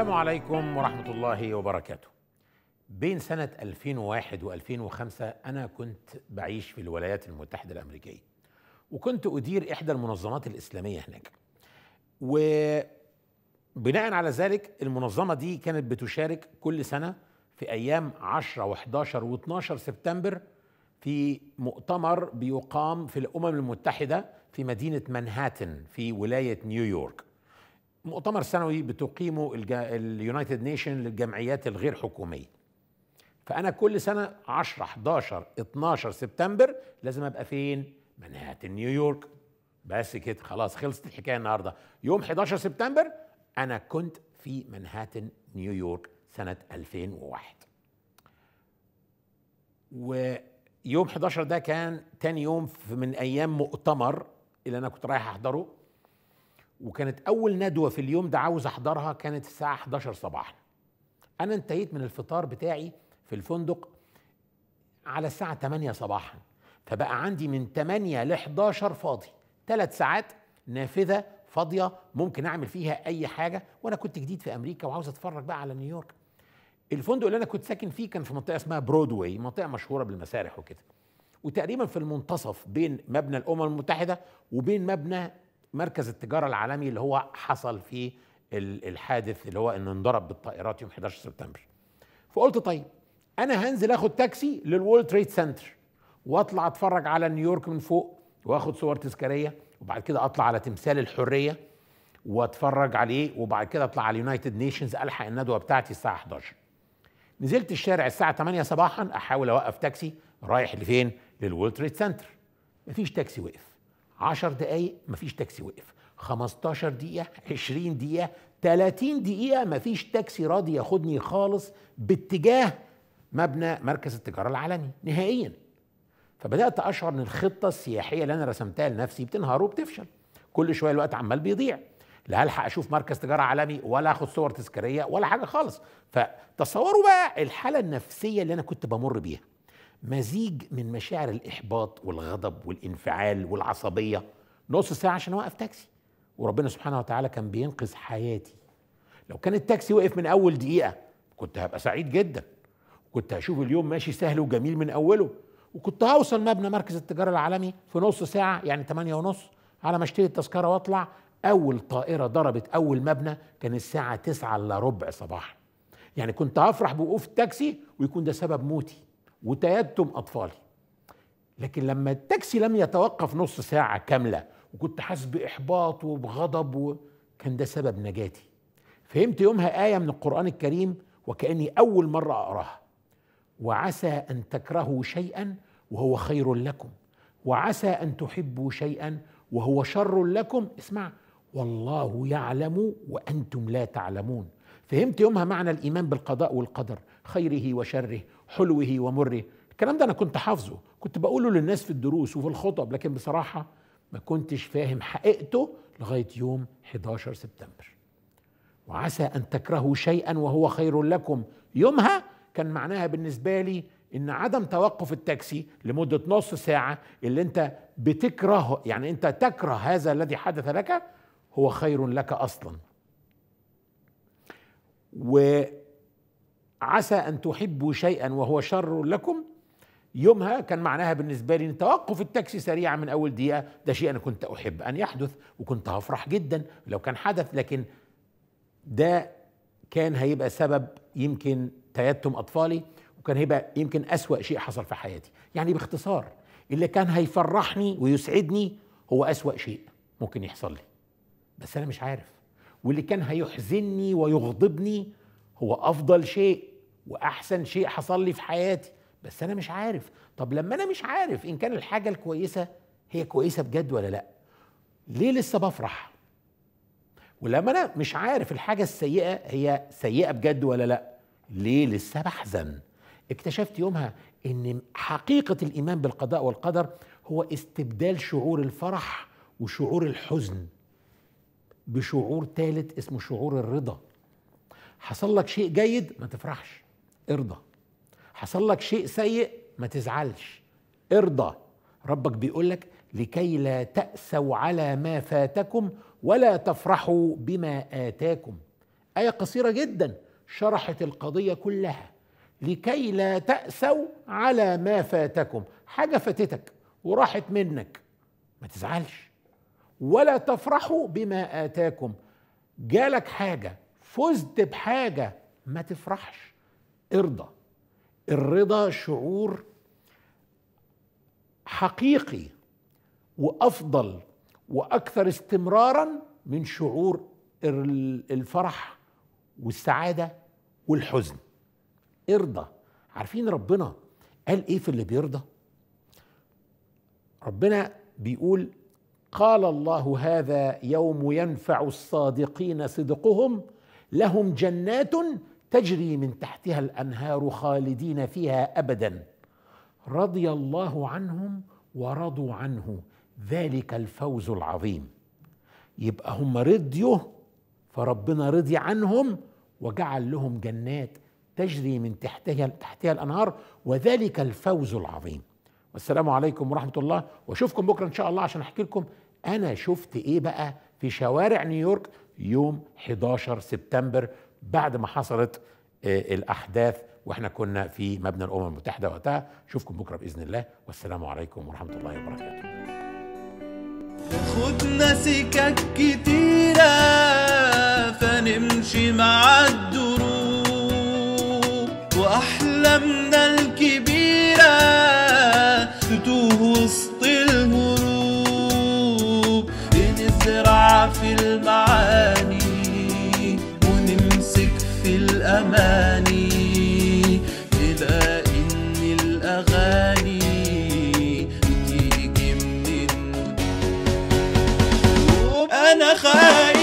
السلام عليكم ورحمة الله وبركاته. بين سنة 2001 و2005 أنا كنت بعيش في الولايات المتحدة الأمريكية. وكنت أدير إحدى المنظمات الإسلامية هناك. وبناء على ذلك المنظمة دي كانت بتشارك كل سنة في أيام 10 و11 و12 سبتمبر في مؤتمر بيقام في الأمم المتحدة في مدينة منهاتن في ولاية نيويورك. مؤتمر سنوي بتقيمه اليونايتد نيشن للجمعيات الغير حكوميه فانا كل سنه 10 11 12 سبتمبر لازم ابقى فين منهاتن نيويورك بس كده خلاص خلصت الحكايه النهارده يوم 11 سبتمبر انا كنت في منهاتن نيويورك سنه 2001 ويوم 11 ده كان تاني يوم من ايام مؤتمر اللي انا كنت رايح احضره وكانت اول ندوه في اليوم ده عاوز احضرها كانت الساعه 11 صباحا انا انتهيت من الفطار بتاعي في الفندق على الساعه 8 صباحا فبقى عندي من 8 ل 11 فاضي ثلاث ساعات نافذه فاضيه ممكن اعمل فيها اي حاجه وانا كنت جديد في امريكا وعاوز اتفرج بقى على نيويورك الفندق اللي انا كنت ساكن فيه كان في منطقه اسمها برودواي منطقه مشهوره بالمسارح وكده وتقريبا في المنتصف بين مبنى الامم المتحده وبين مبنى مركز التجاره العالمي اللي هو حصل فيه الحادث اللي هو انه انضرب بالطائرات يوم 11 سبتمبر فقلت طيب انا هنزل اخد تاكسي للوورلد تريد سنتر واطلع اتفرج على نيويورك من فوق واخد صور تذكاريه وبعد كده اطلع على تمثال الحريه واتفرج عليه وبعد كده اطلع على اليونايتد نيشنز الحق الندوه بتاعتي الساعه 11 نزلت الشارع الساعه 8 صباحا احاول اوقف تاكسي رايح لفين للوورلد تريد سنتر مفيش تاكسي وقف 10 دقايق مفيش تاكسي وقف 15 دقيقة 20 دقيقة 30 دقيقة مفيش تاكسي راضي ياخدني خالص باتجاه مبنى مركز التجارة العالمي نهائيا فبدأت أشعر أن الخطة السياحية اللي أنا رسمتها لنفسي بتنهار وبتفشل كل شوية الوقت عمال بيضيع لا الحق اشوف مركز تجاره عالمي ولا اخد صور تذكاريه ولا حاجه خالص فتصوروا بقى الحاله النفسيه اللي انا كنت بمر بيها مزيج من مشاعر الاحباط والغضب والانفعال والعصبيه نص ساعه عشان اوقف تاكسي وربنا سبحانه وتعالى كان بينقذ حياتي لو كان التاكسي وقف من اول دقيقه كنت هبقى سعيد جدا كنت هشوف اليوم ماشي سهل وجميل من اوله وكنت هوصل مبنى مركز التجاره العالمي في نص ساعه يعني 8 ونص على ما اشتري التذكره واطلع اول طائره ضربت اول مبنى كان الساعه 9 الا ربع صباحا يعني كنت هفرح بوقوف التاكسي ويكون ده سبب موتي وتيتم اطفالي لكن لما التاكسي لم يتوقف نص ساعه كامله وكنت حاسس باحباط وبغضب وكان ده سبب نجاتي فهمت يومها ايه من القران الكريم وكاني اول مره اقراها وعسى ان تكرهوا شيئا وهو خير لكم وعسى ان تحبوا شيئا وهو شر لكم اسمع والله يعلم وانتم لا تعلمون فهمت يومها معنى الايمان بالقضاء والقدر خيره وشره حلوه ومره الكلام ده انا كنت حافظه كنت بقوله للناس في الدروس وفي الخطب لكن بصراحه ما كنتش فاهم حقيقته لغايه يوم 11 سبتمبر وعسى ان تكرهوا شيئا وهو خير لكم يومها كان معناها بالنسبه لي ان عدم توقف التاكسي لمده نص ساعه اللي انت بتكره يعني انت تكره هذا الذي حدث لك هو خير لك اصلا وعسى ان تحبوا شيئا وهو شر لكم يومها كان معناها بالنسبة لي ان توقف التاكسي سريعا من أول دقيقة ده شيء أنا كنت أحب أن يحدث وكنت هفرح جدا لو كان حدث لكن ده كان هيبقى سبب يمكن تيتم أطفالي وكان هيبقى يمكن أسوأ شيء حصل في حياتي يعني باختصار اللي كان هيفرحني ويسعدني هو أسوأ شيء ممكن يحصل لي بس أنا مش عارف واللي كان هيحزنني ويغضبني هو أفضل شيء وأحسن شيء حصل لي في حياتي بس انا مش عارف طب لما انا مش عارف ان كان الحاجه الكويسه هي كويسه بجد ولا لا ليه لسه بفرح ولما انا مش عارف الحاجه السيئه هي سيئه بجد ولا لا ليه لسه بحزن اكتشفت يومها ان حقيقه الايمان بالقضاء والقدر هو استبدال شعور الفرح وشعور الحزن بشعور ثالث اسمه شعور الرضا حصل لك شيء جيد ما تفرحش ارضى حصل لك شيء سيء ما تزعلش ارضى ربك بيقول لك لكي لا تأسوا على ما فاتكم ولا تفرحوا بما آتاكم آية قصيرة جدا شرحت القضية كلها لكي لا تأسوا على ما فاتكم حاجة فاتتك وراحت منك ما تزعلش ولا تفرحوا بما آتاكم جالك حاجة فزت بحاجة ما تفرحش ارضى الرضا شعور حقيقي وافضل واكثر استمرارا من شعور الفرح والسعاده والحزن ارضى عارفين ربنا قال ايه في اللي بيرضى ربنا بيقول قال الله هذا يوم ينفع الصادقين صدقهم لهم جنات تجري من تحتها الانهار خالدين فيها ابدا رضي الله عنهم ورضوا عنه ذلك الفوز العظيم يبقى هم رضيوا فربنا رضي عنهم وجعل لهم جنات تجري من تحتها تحتها الانهار وذلك الفوز العظيم والسلام عليكم ورحمه الله واشوفكم بكره ان شاء الله عشان احكي لكم انا شفت ايه بقى في شوارع نيويورك يوم 11 سبتمبر بعد ما حصلت الاحداث واحنا كنا في مبنى الامم المتحده وقتها اشوفكم بكره باذن الله والسلام عليكم ورحمه الله وبركاته خدنا سكك كتيرة فنمشي مع الدروب وأحلامنا الكبيرة تتوه وسط الهروب بنزرع في المعاني ونمسك في الأماني نلاقي إن الأغاني بتيجي من النجوم أنا خايف